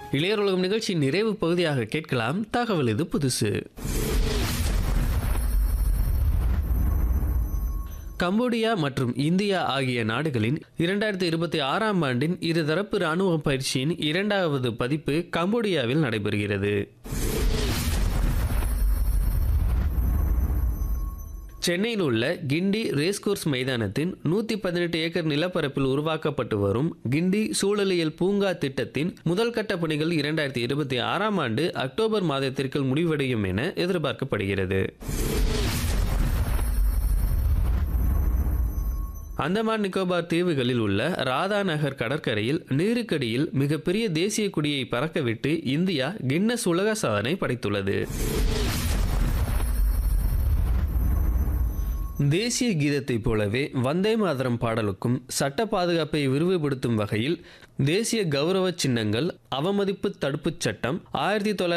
இளையருலகம் நிகழ்ச்சியின் நிறைவு பகுதியாக கேட்கலாம் தகவல் இது புதுசு கம்போடியா மற்றும் இந்தியா ஆகிய நாடுகளின் இரண்டாயிரத்தி இருபத்தி ஆறாம் ஆண்டின் இருதரப்பு ராணுவ பயிற்சியின் இரண்டாவது பதிப்பு கம்போடியாவில் நடைபெறுகிறது சென்னையில் உள்ள கிண்டி ரேஸ்கோர்ஸ் மைதானத்தின் நூற்றி பதினெட்டு ஏக்கர் நிலப்பரப்பில் உருவாக்கப்பட்டு வரும் கிண்டி சூழலியல் பூங்கா திட்டத்தின் முதல் கட்ட பணிகள் இரண்டாயிரத்தி இருபத்தி ஆறாம் ஆண்டு அக்டோபர் மாதத்திற்குள் முடிவடையும் என எதிர்பார்க்கப்படுகிறது அந்தமான் நிக்கோபார் தீவுகளில் உள்ள ராதா நகர் கடற்கரையில் நீருக்கடியில் மிகப்பெரிய தேசிய கொடியை பறக்கவிட்டு இந்தியா கின்னஸ் உலக சாதனை படைத்துள்ளது தேசிய கீதத்தைப் போலவே வந்தே மாதரம் பாடலுக்கும் சட்ட பாதுகாப்பை விரிவுபடுத்தும் வகையில் தேசிய கௌரவ சின்னங்கள் அவமதிப்பு தடுப்புச் சட்டம் ஆயிரத்தி தொள்ளாயிரத்தி